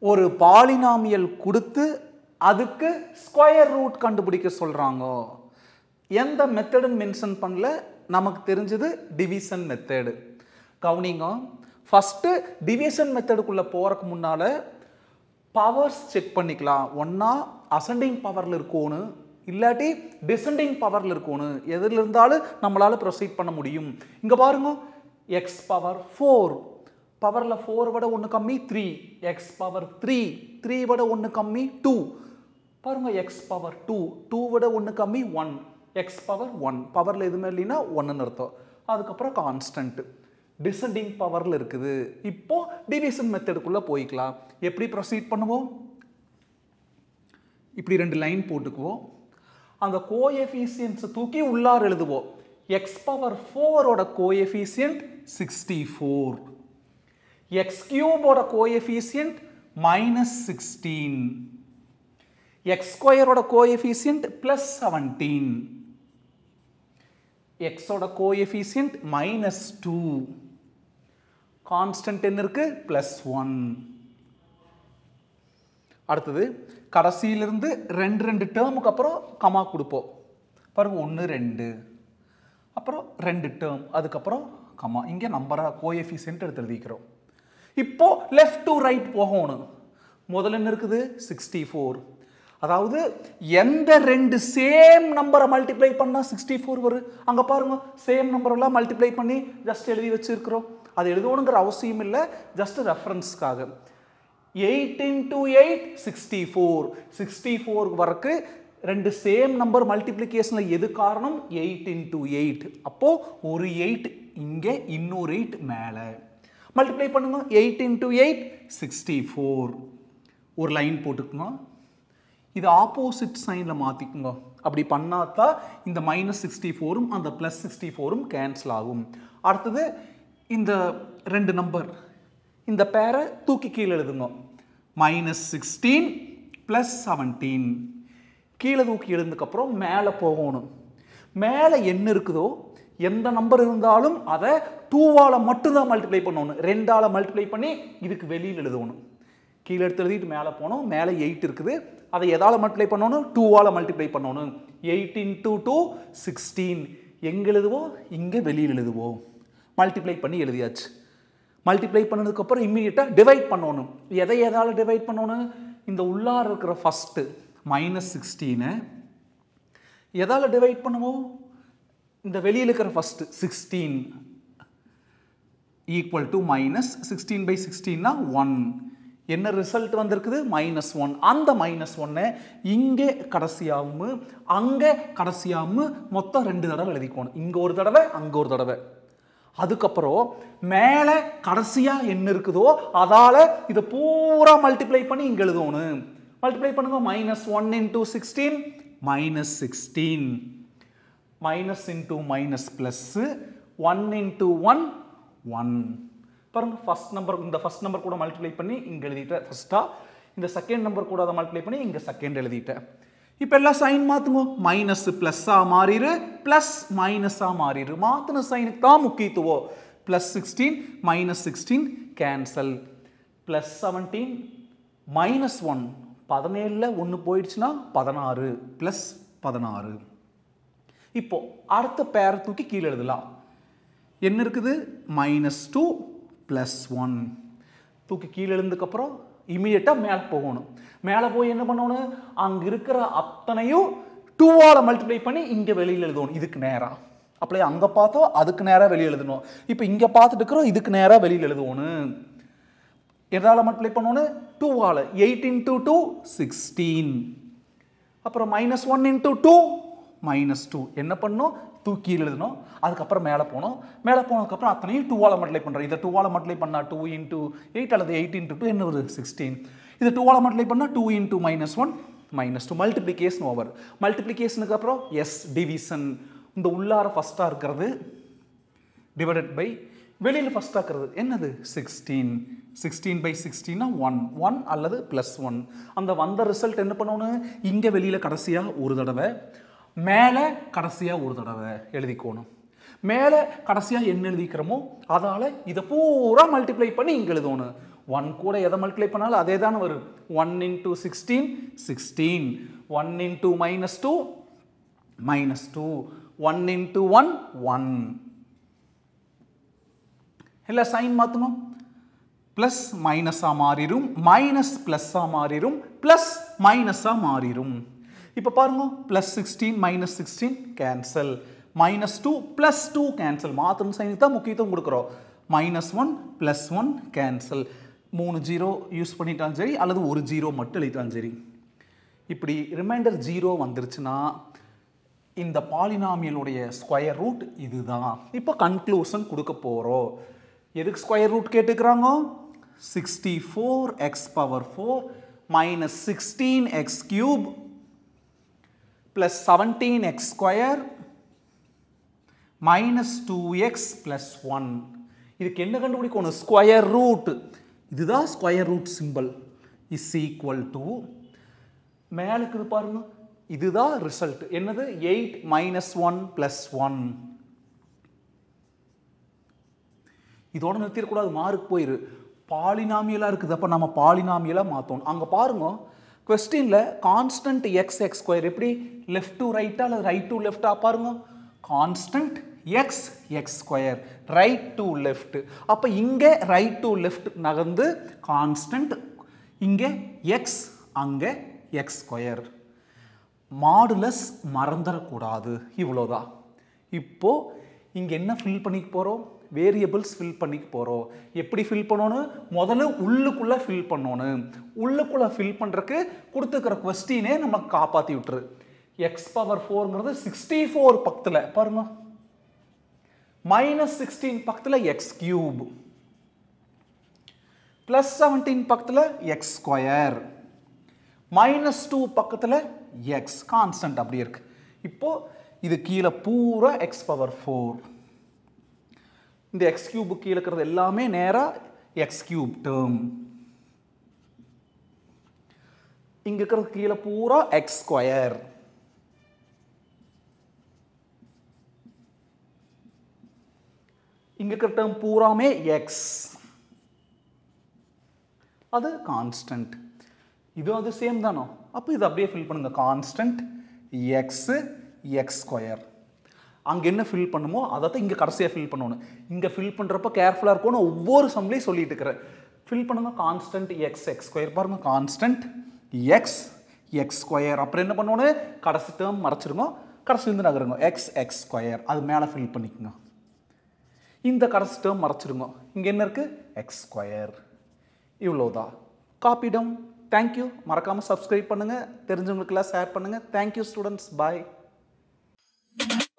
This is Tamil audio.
ஒரு பாலினாமியல் கொடுத்து அதுக்கு ஸ்கொயர் ரூட் கண்டுபிடிக்க சொல்கிறாங்க எந்த மெத்தடுன்னு மென்ஷன் பண்ணல நமக்கு தெரிஞ்சது டிவிஷன் மெத்தடு கவுனிங்க ஃபஸ்ட்டு டிவிஷன் மெத்தடுக்குள்ளே போகிறக்கு முன்னால் பவர்ஸ் செக் பண்ணிக்கலாம் ஒன்றா அசெண்டிங் பவரில் இருக்கணும் இல்லாட்டி டிசெண்டிங் பவரில் இருக்கணும் எதில் இருந்தாலும் நம்மளால் ப்ரொசீட் பண்ண முடியும் இங்கே பாருங்க எக்ஸ் பவர் ஃபோர் பவரில் ஃபோர் விட ஒன்று கம்மி three X power three three விட ஒன்று கம்மி டூ பாருங்க எக்ஸ் பவர் டூ டூ விட ஒன்று கம்மி ஒன் எக்ஸ் பவர் ஒன் பவரில் எதுவுமே இல்லைன்னா ஒன்றுன்னு அர்த்தம் அதுக்கப்புறம் கான்ஸ்டன்ட் டிசெண்டிங் பவரில் இருக்குது இப்போ டிவிஷன் மெத்தடுக்குள்ளே போய்க்கலாம் எப்படி ப்ரொசீட் பண்ணுவோம் இப்படி ரெண்டு லைன் போட்டுக்குவோம் அந்த கோஎஃபிஷியன்ஸை தூக்கி உள்ளார் எழுதுவோம் எக்ஸ் பவர் ஃபோரோட கோஎஃபிஷியன்ட் சிக்ஸ்டி ஃபோர் எக்ஸ் கியூபோட கோஎஃபிஷியன்ட் மைனஸ் சிக்ஸ்டீன் எக்ஸ் ஸ்கொயரோட கோஎஃபிஷியன்ட் ப்ளஸ் செவன்டீன் எக்ஸோட கோஎஃபிஷியன்ட் மைனஸ் டூ கான்ஸ்டன்ட் என்ன இருக்கு ப்ளஸ் ஒன் அடுத்தது கடைசியிலிருந்து ரெண்டு ரெண்டு டேர்முக்கு அப்புறம் கமா கொடுப்போம் பாருங்க ஒன்று ரெண்டு அப்புறம் ரெண்டு டேர்ம் அதுக்கப்புறம் கமா இங்கே நம்பராக கோஎஃபிஷியன்ட் எடுத்து எழுதிக்கிறோம் இப்போ லெஃப்ட் டு ரைட் போகணும் முதல்ல என்ன இருக்குது சிக்ஸ்டி ஃபோர் அதாவது எந்த ரெண்டு சேம் நம்பரை மல்டிப்ளை பண்ணால் சிக்ஸ்டி ஃபோர் வரும் அங்கே பாருங்க சேம் நம்பரெல்லாம் மல்டிப்ளை பண்ணி ஜஸ்ட் எழுதி வச்சிருக்கிறோம் அது எழுதணுங்கிற அவசியம் இல்லை ஜஸ்ட் ரெஃபரன்ஸ்க்காக eight into eight sixty four sixty four வரக்கு ரெண்டு சேம் நம்பர் மல்டிப்ளிகேஷனில் எது காரணம் எயிட் இன்டூ எயிட் அப்போது ஒரு எயிட் இங்கே இன்னொரு எயிட் மேலே மல்டிப்ளை பண்ணுங்க eight into eight sixty four ஒரு லைன் போட்டுக்கணும் இது ஆப்போசிட் சைனில் மாற்றிக்குங்க அப்படி பண்ணாதான் இந்த மைனஸ் சிக்ஸ்டி ஃபோரும் அந்த ப்ளஸ் சிக்ஸ்டி ஃபோரும் கேன்சல் ஆகும் அடுத்தது இந்த ரெண்டு நம்பர் இந்த பேரை தூக்கி கீழே எழுதுங்க மைனஸ் சிக்ஸ்டீன் ப்ளஸ் செவன்டீன் கீழே தூக்கி எழுந்ததுக்கப்புறம் மேலே போகணும் மேலே என்ன இருக்குதோ எந்த நம்பர் இருந்தாலும் அதை டூவால் மட்டும்தான் மல்டிப்ளை பண்ணணும் ரெண்டால் மல்டிப்ளை பண்ணி இதுக்கு வெளியில் எழுதணும் கீழே எடுத்து எழுதிட்டு மேலே போனோம் மேலே எயிட் இருக்குது அதை எதால் மல்டிப்ளை பண்ணணும் டூவால் மல்டிப்ளை பண்ணணும் எயிட் இன்டூ டூ சிக்ஸ்டீன் எங்கே எழுதுவோம் இங்கே வெளியில் எழுதுவோம் மல்டிப்ளை பண்ணி எழுதியாச்சு மல்டிப்ளை பண்ணதுக்கப்புறம் இம்மீடியட்டாக டிவைட் பண்ணணும் எதை எதால் டிவைட் பண்ணணும் இந்த உள்ளார இருக்கிற ஃபஸ்ட்டு மைனஸ் சிக்ஸ்டீனை எதால் டிவைட் பண்ணுவோம் இந்த வெளியில் இருக்கிற first sixteen equal to minus sixteen by சிக்ஸ்டீன்னா ஒன் என்ன ரிசல்ட் வந்திருக்குது மைனஸ் ஒன் அந்த மைனஸ் ஒன்னை இங்கே கடைசியாகவும் அங்கே கடைசியாகவும் மொத்தம் ரெண்டு தடவை எழுதிக்கணும் இங்கே ஒரு தடவை அங்கே ஒரு தடவை அதுக்கப்புறம் மேலே கடைசியாக என்ன இருக்குதோ அதால் இதை பூரா மல்டிப்ளை பண்ணி இங்கே எழுதணும் மல்டிப்ளை பண்ணுங்க minus one into sixteen minus sixteen minus into minus plus one into one one பாருங்க ஃபர்ஸ்ட் நம்பர் இந்த ஃபர்ஸ்ட் நம்பர் கூட மல்டிப்ளை பண்ணி இங்கே எழுதிட்டேன் ஃபர்ஸ்ட்டாக இந்த செகண்ட் நம்பர் கூட அதை மல்டிப்ளை பண்ணி இங்கே செகண்ட் எழுதிட்டேன் இப்போ எல்லாம் சைன் மாற்றுங்க மைனஸ் ப்ளஸ்ஸாக மாறிடு ப்ளஸ் மைனஸாக மாறிடு மாற்றின சைனுக்கு தான் முக்கியத்துவம் plus sixteen minus sixteen cancel plus seventeen minus one பதினேழில் ஒன்று போயிடுச்சுன்னா பதினாறு ப்ளஸ் பதினாறு இப்போ அடுத்த பேர் தூக்கி கீழே எழுதலாம் என்ன இருக்குது மைனஸ் டூ ப்ளஸ் ஒன் தூக்கி கீழே எழுந்ததுக்கப்புறம் இமீடியட்டாக மேலே போகணும் மேலே போய் என்ன பண்ணணும் அங்கே இருக்கிற அத்தனையும் டூவால் மல்டிப்ளை பண்ணி இங்கே வெளியில் எழுதணும் இதுக்கு நேராக அப்படியே அங்கே பார்த்தோம் அதுக்கு நேராக வெளியே எழுதணும் இப்போ இங்கே பார்த்துட்டு இருக்கிறோம் இதுக்கு நேராக வெளியில் எழுதணும் எதால் மல்டிப்ளை பண்ணணும் டூவால் எயிட் இன்டூ டூ சிக்ஸ்டீன் அப்புறம் minus one into two minus two என்ன பண்ணணும் தூக்கி எழுதணும் அதுக்கப்புறம் மேலே போனோம் மேலே போனதுக்கப்புறம் அத்தனையும் டூவால் மல்டிப்ளை பண்ணுறோம் இதை டூவால் மல்டிப்ளை பண்ணால் டூ இன்டூ எயிட் அல்லது எயிட் இன்டூ டூ என்ன ஒரு சிக்ஸ்டீன் இதை டூவால் மல்டிப்ளை பண்ணால் two into minus one minus two multiplication over மல்டிப்ளிகேஷனுக்கு அப்புறம் எஸ் டிவிஷன் இந்த உள்ளார ஃபஸ்ட்டாக இருக்கிறது டிவைடட் பை வெளியில் ஃபஸ்ட்டாக இருக்கிறது என்னது சிக்ஸ்டீன் சிக்ஸ்டீன் பை சிக்ஸ்டீனா ஒன் ஒன் அல்லது ப்ளஸ் ஒன் அந்த வந்த ரிசல்ட் என்ன பண்ணணும் இங்கே வெளியில் கடைசியாக ஒரு தடவை மேலே கடைசியாக ஒரு தடவை எழுதிக்கோணும் மேலே கடைசியாக என்ன எழுதிக்கிறோமோ அதால் இதை பூரா மல்டிப்ளை பண்ணி இங்கே எழுதணும் ஒன் கூட எதை மல்டிப்ளை பண்ணாலும் அதே தானே வரும் one into sixteen sixteen one into minus two minus two one into one one இல்லை சைன் மாற்றணும் ப்ளஸ் மைனஸாக மாறிடும் மைனஸ் ப்ளஸ்ஸாக மாறிடும் ப்ளஸ் மைனஸாக மாறிடும் இப்போ பாருங்க plus sixteen minus sixteen cancel minus two plus two cancel மாற்றணும் சைனுக்கு தான் முக்கியத்துவம் கொடுக்குறோம் minus one plus one cancel மூணு ஜீரோ யூஸ் பண்ணிட்டாலும் சரி அல்லது ஒரு ஜீரோ மட்டும் எழுதிட்டாலும் சரி இப்படி ரிமைண்டர் ஜீரோ வந்துருச்சுன்னா இந்த பாலினாமியலுடைய ஸ்கொயர் ரூட் இதுதான் இப்போ கன்க்ளூஷன் கொடுக்க போகிறோம் எதுக்கு ஸ்கொயர் ரூட் கேட்டுக்கிறாங்க sixty four X power four minus sixteen X cube plus seventeen X square minus two X plus one இதுக்கு என்ன கண்டுபிடிக்கணும் ஸ்கொயர் ரூட் இதுதான் square root simple is equal to மேலே இருக்குது பாருங்க இதுதான் ரிசல்ட் என்னது eight minus one plus one இதோட நிறுத்திடக்கூடாது மார்க் போயிரு பாலினாமியலாக இருக்குது அப்போ நம்ம பாலினாமியலாக மாற்றணும் அங்கே பாருங்க கொஸ்டினில் கான்ஸ்டன்ட் எக்ஸ் எக்ஸ் ஸ்கொயர் எப்படி லெஃப்ட் டு ரைட்டா அல்லது ரைட் டு லெஃப்டா பாருங்க constant X X square right to left அப்போ இங்கே ரைட் டு லெஃப்ட் நகர்ந்து கான்ஸ்டன்ட் இங்கே எக்ஸ் அங்கே எக்ஸ் ஸ்கொயர் மாடுலஸ் மறந்துடக்கூடாது இவ்வளோதான் இப்போ இங்கே என்ன ஃபில் பண்ணிக்க போகிறோம் வேரியபிள்ஸ் ஃபில் பண்ணிக்க போகிறோம் எப்படி ஃபில் பண்ணணும் முதல்ல உள்ளுக்குள்ளே ஃபில் பண்ணணும் உள்ளுக்குள்ளே ஃபில் பண்ணுறக்கு கொடுத்துக்கிற கொஸ்டினே நமக்கு காப்பாற்றி விட்டுரு எக்ஸ் பவர் ஃபோருங்கிறது சிக்ஸ்டி ஃபோர் பக்கத்தில் பாருங்க மைனஸ் சிக்ஸ்டீன் பக்கத்தில் எக்ஸ் கியூப் ப்ளஸ் செவன்டீன் பக்கத்தில் எக்ஸ் ஸ்கொயர் மைனஸ் டூ பக்கத்தில் எக்ஸ் கான்ஸ்டன்ட் அப்படி இருக்கு இப்போ இது கீழே பூரா எக்ஸ் பவர் ஃபோர் இந்த எக்ஸ் கியூபு கீழே இருக்கிறது எல்லாமே நேராக எக்ஸ் கியூப் டேர்ம் இங்க இருக்கிறது கீழே பூரா எக்ஸ் ஸ்கொயர் இங்க இருக்கிற டேர்ம் பூராமே எக்ஸ் அது கான்ஸ்டன்ட் இதுவும் அது சேம் தானோ அப்போ இது அப்படியே ஃபில் பண்ணுங்க கான்ஸ்டன்ட் எக்ஸு எக்ஸ் ஸ்கொயர் அங்கே என்ன ஃபில் பண்ணுமோ அதை தான் இங்கே கடைசியாக ஃபில் பண்ணணும் இங்கே ஃபில் பண்ணுறப்ப கேர்ஃபுல்லாக இருக்கும்னு ஒவ்வொரு சம்லேயும் சொல்லிட்டு இருக்கிறேன் ஃபில் பண்ணுங்க கான்ஸ்டன்ட் எக்ஸ் எக்ஸ் ஸ்கொயர் பாருங்க கான்ஸ்டன்ட் எக்ஸ் எக்ஸ் ஸ்கொயர் அப்புறம் என்ன பண்ணணும் கடைசி டேர்ம் மறைச்சிருங்க கடைசிலேருந்து நகருங்க எக்ஸ் எக்ஸ் ஸ்கொயர் அது மேலே ஃபில் பண்ணிக்கோங்க இந்த கடைசி டேர்ம் மறைச்சிருங்க இங்கே என்ன இருக்குது எக்ஸ் ஸ்கொயர் இவ்வளோதான் காப்பிடம் தேங்க்யூ மறக்காமல் சப்ஸ்கிரைப் பண்ணுங்கள் தெரிஞ்சவங்களுக்கெல்லாம் ஷேர் பண்ணுங்கள் தேங்க்யூ ஸ்டூடெண்ட்ஸ் பாய்